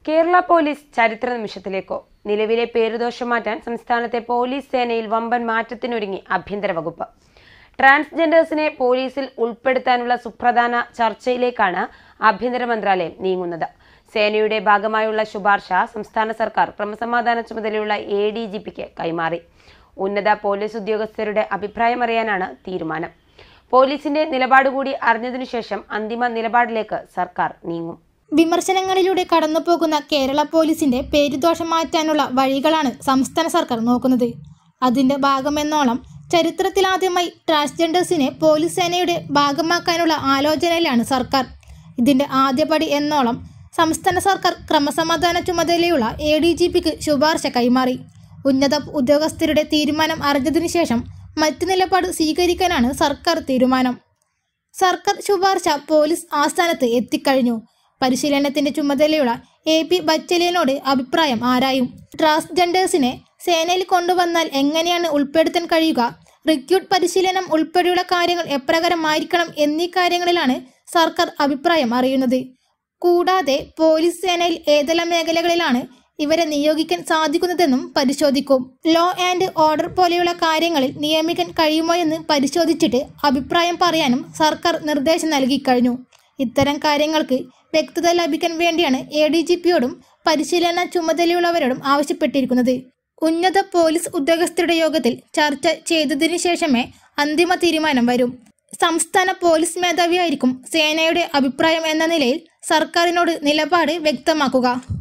Kerala police ചരിത്ര നിമിഷത്തിലേക്കോ നിലവിലെ പേരുദോഷം മാറ്റാൻ സംസ്ഥാനത്തെ പോലീസ് സേനയിൽ വമ്പൻ മാറ്റത്തിനൊരുങ്ങി ആഭ്യന്തര വകുപ്പ് ട്രാൻസ്ജെൻഡേഴ്സിനെ പോലീസിൽ ഉൾപ്പെടുത്താനുള്ള സുപ്രധാന ചർച്ചയിലേക്കാണ് ആഭ്യന്തര മന്ത്രാലയം നീങ്ങുന്നത് സേനയുടെ ഭാഗമായുള്ള ശുപാർശ സംസ്ഥാന സർക്കാർ ക്രമസമാധാന ചുമതലയുള്ള എ ഡി ജി പിക്ക് കൈമാറി ഉന്നത പോലീസ് ഉദ്യോഗസ്ഥരുടെ അഭിപ്രായമറിയാനാണ് തീരുമാനം പോലീസിന്റെ നിലപാട് കൂടി അറിഞ്ഞതിനു ശേഷം അന്തിമ നിലപാടിലേക്ക് സർക്കാർ നീങ്ങും വിമർശനങ്ങളിലൂടെ കടന്നുപോകുന്ന കേരള പോലീസിന്റെ പേരുദോഷം മാറ്റാനുള്ള വഴികളാണ് സംസ്ഥാന സർക്കാർ നോക്കുന്നത് അതിന്റെ ഭാഗമെന്നോളം ചരിത്രത്തിലാദ്യമായി ട്രാൻസ്ജെൻഡേഴ്സിനെ പോലീസ് സേനയുടെ ഭാഗമാക്കാനുള്ള ആലോചനയിലാണ് സർക്കാർ ഇതിന്റെ ആദ്യപടി എന്നോളം സംസ്ഥാന സർക്കാർ ക്രമസമാധാന ചുമതലയുള്ള എ ഡി ജി പിക്ക് ശുപാർശ കൈമാറി ഉന്നത ഉദ്യോഗസ്ഥരുടെ തീരുമാനം അറിഞ്ഞതിനു ശേഷം മറ്റു നിലപാട് സ്വീകരിക്കാനാണ് സർക്കാർ തീരുമാനം സർക്കാർ ശുപാർശ പോലീസ് ആസ്ഥാനത്ത് എത്തിക്കഴിഞ്ഞു പരിശീലനത്തിന്റെ ചുമതലയുള്ള എ പി ബച്ചലിയനോട് അഭിപ്രായം ആരായും ട്രാൻസ്ജെൻഡേഴ്സിനെ സേനയിൽ കൊണ്ടുവന്നാൽ എങ്ങനെയാണ് ഉൾപ്പെടുത്താൻ കഴിയുക റിക്രൂട്ട് പരിശീലനം ഉൾപ്പെടെയുള്ള കാര്യങ്ങൾ എപ്രകാരമായിരിക്കണം എന്നീ കാര്യങ്ങളിലാണ് സർക്കാർ അഭിപ്രായം അറിയുന്നത് കൂടാതെ പോലീസ് സേനയിൽ ഏതെല്ലാം മേഖലകളിലാണ് ഇവരെ നിയോഗിക്കാൻ സാധിക്കുന്നതെന്നും പരിശോധിക്കും ലോ ആൻഡ് ഓർഡർ പോലെയുള്ള കാര്യങ്ങളിൽ നിയമിക്കാൻ കഴിയുമോ എന്ന് പരിശോധിച്ചിട്ട് അഭിപ്രായം പറയാനും സർക്കാർ നിർദ്ദേശം നൽകിക്കഴിഞ്ഞു ഇത്തരം കാര്യങ്ങൾക്ക് വ്യക്തത ലഭിക്കാൻ വേണ്ടിയാണ് എ ഡി ജി പിയോടും പരിശീലന ചുമതലയുള്ളവരോടും ആവശ്യപ്പെട്ടിരിക്കുന്നത് ഉന്നത പോലീസ് ഉദ്യോഗസ്ഥരുടെ യോഗത്തിൽ ചർച്ച ചെയ്തതിനു ശേഷമേ അന്തിമ തീരുമാനം വരും സംസ്ഥാന പോലീസ് മേധാവിയായിരിക്കും സേനയുടെ അഭിപ്രായം എന്ന നിലയിൽ സർക്കാരിനോട് നിലപാട് വ്യക്തമാക്കുക